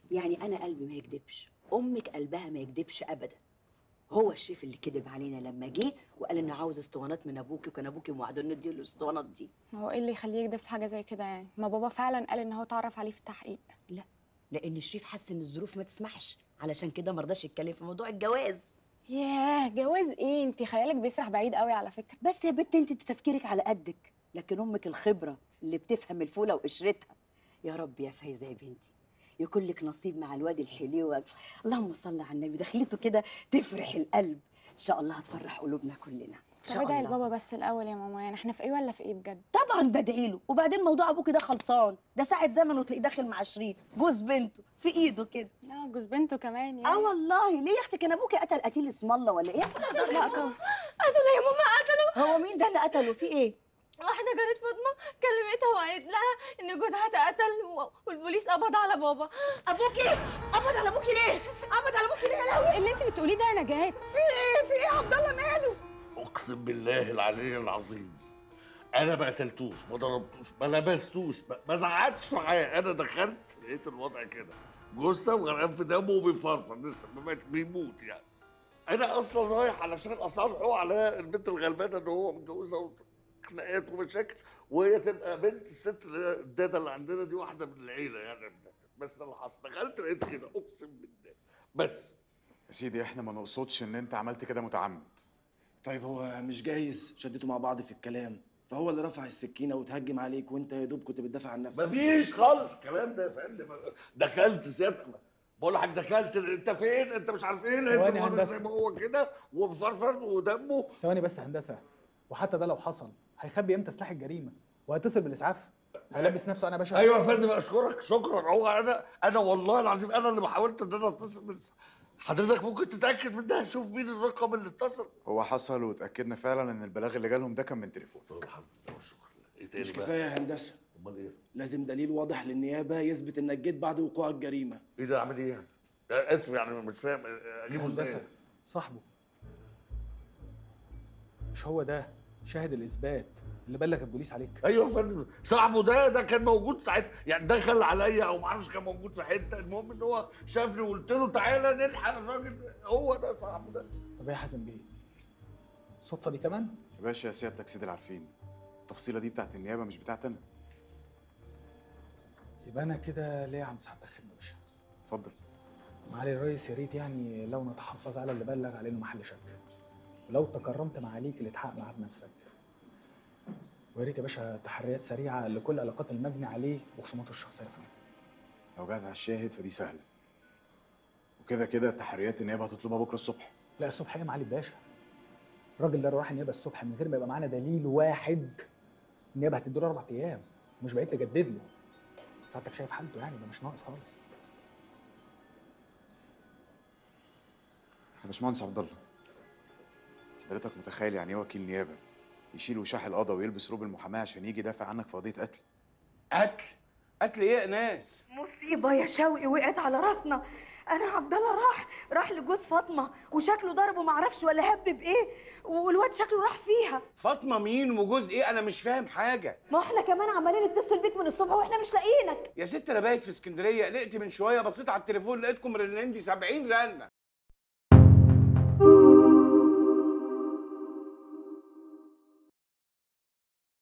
يعني انا قلبي ما يكدبش امك قلبها ما يكدبش ابدا هو الشيف اللي كذب علينا لما جه وقال انه عاوز اسطوانات من ابوكي وكان ابوكي موعده انه يديله الاسطوانات دي هو ايه اللي يخليه يكذب في حاجه زي كده يعني ما بابا فعلا قال ان هو اتعرف عليه في التحقيق لا لان الشريف حس ان الظروف ما تسمحش علشان كده ما رضاش يتكلم في موضوع الجواز ياه جواز ايه انت خيالك بيسرح بعيد قوي على فكره بس يا بت انت تفكيرك على قدك لكن امك الخبره اللي بتفهم الفوله وقشرتها يا رب يا فايزه يا بنتي يكون لك نصيب مع الواد الحليوه اللهم صل على النبي دخلته كده تفرح القلب ان شاء الله هتفرح قلوبنا كلنا ان طب شاء ادعي الله لبابا بس الاول يا ماما يعني احنا في ايه ولا في ايه بجد طبعا بدعي له وبعدين موضوع ابوكي ده خلصان ده ساعه زمن وتلاقيه داخل مع شريف جوز بنته في ايده كده اه جوز بنته كمان يعني اه والله ليه يا اختي كان ابوكي قتل قتيل اسم الله ولا ايه لا طب قتلوا يا ماما قتلوا هو مين ده اللي قتله في ايه واحدة جارة فاطمة كلمتها وقالت لها إن جوزها اتقتل و- والبوليس قبض على بابا ابوكي قبض على ابوكي ليه قبض على ابوكي ليه يا لهوي ايه اللي انت بتقوليه ده يا نجاة في ايه في ايه يا عبد الله ماله اقسم بالله العلي العظيم انا ما قتلتوش ما ضربتوش ما لبستوش ما- ما زعقتش معاه انا دخلت لقيت الوضع كده جثه وغرقان في دمه وبيفرفر لسه ما مات بيموت يعني انا اصلا رايح علشان اصالحه على البنت الغلبانه ان هو متجوزها وخناقات ومشاكل وهي تبقى بنت الست اللي هي الداده اللي عندنا دي واحده من العيله يعني بس ده اللي حصل دخلت لقيت كده اقسم بالله بس يا سيدي احنا ما نقصدش ان انت عملت كده متعمد طيب هو مش جايز شدتوا مع بعض في الكلام فهو اللي رفع السكينه وتهجم عليك وانت يا دوب كنت بتدافع عن نفسك مفيش خالص الكلام ده يا فندم دخلت سيادتك بقول لك دخلت انت فين انت مش عارف ايه لقيت ثواني الواد هندسة. زي ما هو كده ومفرفر ودمه ثواني بس هندسه وحتى ده لو حصل هيخبي امتى سلاح الجريمه وهيتصل بالاسعاف هيلبس نفسه انا باشا ايوه يا فندم اشكرك شكرا هو انا انا والله العظيم انا اللي حاولت ان انا اتصل بس حضرتك ممكن تتاكد من ده شوف مين الرقم اللي اتصل هو حصل واتاكدنا فعلا ان البلاغ اللي جالهم ده كان من تليفون الحمد لله والشكر لله ايه تاني مش بقى؟ كفايه يا هندسه امال ايه؟ لازم دليل واضح للنيابه يثبت انك جيت بعد وقوع الجريمه ايه ده اعمل ايه يعني؟ آه، اسف يعني مش فاهم آه، اجيبه ازاي؟ هندسه صاحبه مش هو ده شاهد الاثبات اللي بلغ البوليس عليك ايوه يا فندم صاحبه ده ده كان موجود ساعتها يعني دخل عليا او ما اعرفش كان موجود في حته المهم ان هو شافني وقلت له تعالى نلحق الراجل ده. هو ده صاحبه ده طب ايه يا حازم بيه صدفه دي كمان يا باشا يا سيادتك سيدي العارفين التفصيله دي بتاعت النيابه مش بتاعت انا يبقى انا كده ليه عند سعادتك خدمه يا باشا اتفضل معالي الرئيس يا ريت يعني لو نتحفظ على اللي بلغ عليه إنه محل شك ولو تكرمت معاليك اللي تحقق معاه بنفسك ويا ريت يا باشا تحريات سريعه لكل علاقات المجني عليه وخصوماته الشخصيه يا فندم لو جات على الشاهد فدي سهله وكده كده تحريات النيابه هتطلبها بكره الصبح لا الصبح ايه يا معالي الباشا الراجل ده راح النيابه الصبح من غير ما يبقى معانا دليل واحد النيابه هتديله اربع ايام مش بقيت تجدد له ساعتك شايف حالته يعني ده مش ناقص خالص يا باشمهندس عبد الله حضرتك متخيل يعني ايه وكيل نيابه يشيل وشاح القضا ويلبس روب المحاماه عشان يجي يدافع عنك في قضيه قتل قتل قتل ايه يا ناس مصيبه يا شوقي وقعت على راسنا انا عبد الله راح راح لجوز فاطمه وشكله ضربه معرفش ولا هب بايه والواد شكله راح فيها فاطمه مين وجوز ايه انا مش فاهم حاجه ما احنا كمان عمالين نتصل بيك من الصبح واحنا مش لاقيينك يا ست انا بايت في اسكندريه قلقت من شويه بصيت على التليفون لقيتكم رنين دي 70 رنه